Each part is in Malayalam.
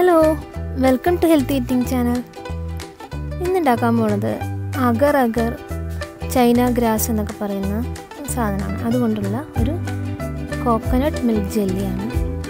hello welcome to healthy eating channel ഇന്നുണ്ടാക്കാൻ പോണത് അഗർ അഗർ ചൈന ഗ്രാസ് എന്നൊക്കെ പറയുന്ന സാധനമാണ് അതുകൊണ്ടുള്ള ഒരു കോക്കനട്ട് മിൽക്ക് ജെല്ലിയാണ്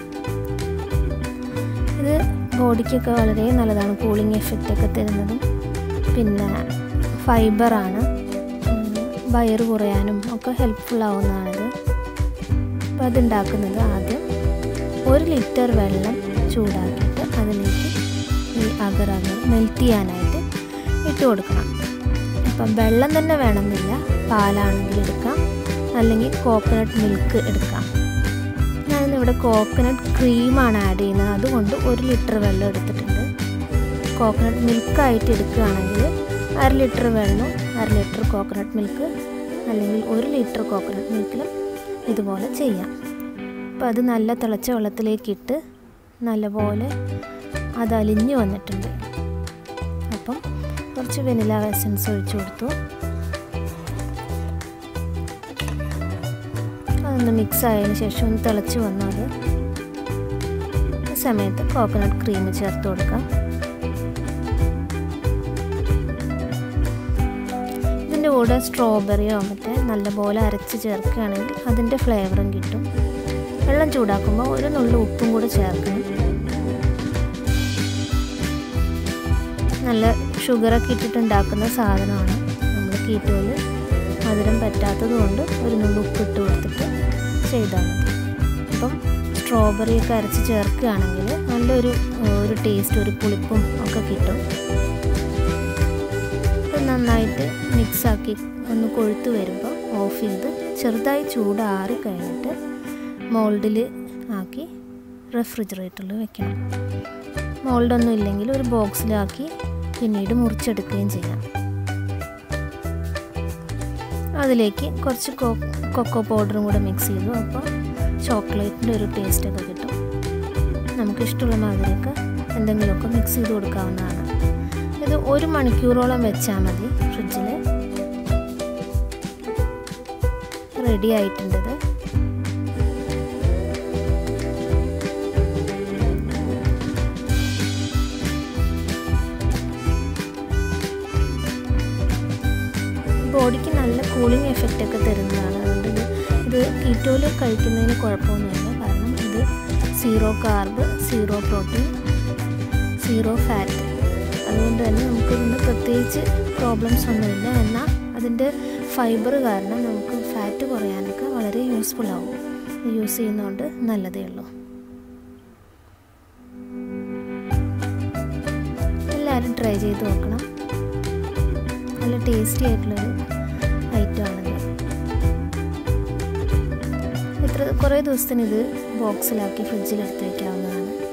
ഇത് ബോഡിക്കൊക്കെ വളരെ നല്ലതാണ് കൂളിംഗ് എഫക്റ്റ് ഒക്കെ തരുന്നതും പിന്നെ ഫൈബറാണ് വയറ് കുറയാനും ഒക്കെ ഹെൽപ്ഫുൾ ആവുന്നതാണിത് അപ്പോൾ അതുണ്ടാക്കുന്നത് ആദ്യം ഒരു ലിറ്റർ വെള്ളം ചൂടാക്കിയിട്ട് അതിലേക്ക് ഈ അഗർ അഗർ മെൽറ്റ് ചെയ്യാനായിട്ട് ഇട്ട് കൊടുക്കണം അപ്പം വെള്ളം തന്നെ വേണമെന്നില്ല പാലാണെങ്കിൽ എടുക്കാം അല്ലെങ്കിൽ കോക്കനട്ട് മിൽക്ക് എടുക്കാം ഞാനിന്നിവിടെ കോക്കനട്ട് ക്രീമാണ് ആഡ് ചെയ്യുന്നത് അതുകൊണ്ട് ഒരു ലിറ്റർ വെള്ളം എടുത്തിട്ടുണ്ട് കോക്കനട്ട് മിൽക്കായിട്ട് എടുക്കുകയാണെങ്കിൽ അര ലിറ്റർ വെള്ളം അര ലിറ്റർ കോക്കനട്ട് മിൽക്ക് അല്ലെങ്കിൽ ഒരു ലിറ്റർ കോക്കനട്ട് മിൽക്കിലും ഇതുപോലെ ചെയ്യാം അപ്പോൾ അത് നല്ല തിളച്ച വെള്ളത്തിലേക്കിട്ട് നല്ലപോലെ അത് അലിഞ്ഞു വന്നിട്ടുണ്ട് അപ്പം കുറച്ച് വെനില എസൻസ് ഒഴിച്ചു കൊടുത്തു അതൊന്ന് മിക്സ് ആയതിനു ശേഷം ഒന്ന് തിളച്ച് വന്നു അത് ഈ സമയത്ത് കോക്കനട്ട് ക്രീം ചേർത്ത് കൊടുക്കാം ഇതിൻ്റെ കൂടെ സ്ട്രോബെറിയോ മറ്റേ നല്ലപോലെ അരച്ച് ചേർക്കുകയാണെങ്കിൽ അതിൻ്റെ ഫ്ലേവറും കിട്ടും വെള്ളം ചൂടാക്കുമ്പോൾ ഒരു നുള്ളു ഉപ്പും കൂടെ ചേർക്കണം നല്ല ഷുഗറൊക്കെ ഇട്ടിട്ടുണ്ടാക്കുന്ന സാധനമാണ് നമ്മൾ കീറ്റോയിൽ മധുരം പറ്റാത്തത് കൊണ്ട് ഒരു നുള്ളു ഉപ്പ് ഇട്ട് കൊടുത്തിട്ട് ചെയ്താൽ മതി അപ്പം സ്ട്രോബെറിയൊക്കെ അരച്ച് ചേർക്കുകയാണെങ്കിൽ നല്ലൊരു ഒരു ടേസ്റ്റ് ഒരു പുളിപ്പും ഒക്കെ കിട്ടും ഇത് നന്നായിട്ട് മിക്സാക്കി ഒന്ന് കൊഴുത്ത് വരുമ്പോൾ ഓഫ് ചെയ്ത് ചെറുതായി ചൂടാറി കഴിഞ്ഞിട്ട് മോൾഡിൽ ആക്കി റെഫ്രിജറേറ്ററിൽ വെക്കണം മോൾഡൊന്നും ഇല്ലെങ്കിൽ ഒരു ബോക്സിലാക്കി പിന്നീട് മുറിച്ചെടുക്കുകയും ചെയ്യാം അതിലേക്ക് കുറച്ച് കോ കൊക്കോ പൗഡറും കൂടെ മിക്സ് ചെയ്തു അപ്പോൾ ചോക്ലേറ്റിൻ്റെ ഒരു ടേസ്റ്റൊക്കെ കിട്ടും നമുക്കിഷ്ടമുള്ള മാതിരിയൊക്കെ എന്തെങ്കിലുമൊക്കെ മിക്സ് ചെയ്ത് കൊടുക്കാവുന്നതാണ് ഇത് ഒരു മണിക്കൂറോളം വെച്ചാൽ മതി ഫ്രിഡ്ജിൽ റെഡി ആയിട്ടുണ്ടത് ബോഡിക്ക് നല്ല കൂളിംഗ് എഫക്റ്റ് ഒക്കെ തരുന്നതാണ് അതുകൊണ്ട് ഇത് ഇത് കീറ്റോയിൽ കഴിക്കുന്നതിന് കുഴപ്പമൊന്നുമില്ല കാരണം ഇത് zero carb zero protein zero fat അതുകൊണ്ട് തന്നെ നമുക്ക് ഇതിന് പ്രത്യേകിച്ച് പ്രോബ്ലംസ് ഒന്നുമില്ല എന്നാൽ അതിൻ്റെ ഫൈബർ കാരണം നമുക്ക് ഫാറ്റ് കുറയാനൊക്കെ വളരെ യൂസ്ഫുൾ ആവും യൂസ് ചെയ്യുന്നതുകൊണ്ട് നല്ലതേ ഉള്ളൂ എല്ലാവരും ട്രൈ ചെയ്ത് നോക്കണം നല്ല ടേസ്റ്റി ആയിട്ടുള്ളൊരു ഐറ്റമാണിത് എത്ര കുറേ ദിവസത്തിന് ഇത് ബോക്സിലാക്കി ഫ്രിഡ്ജിൽ എടുത്ത് വയ്ക്കാവുന്നതാണ്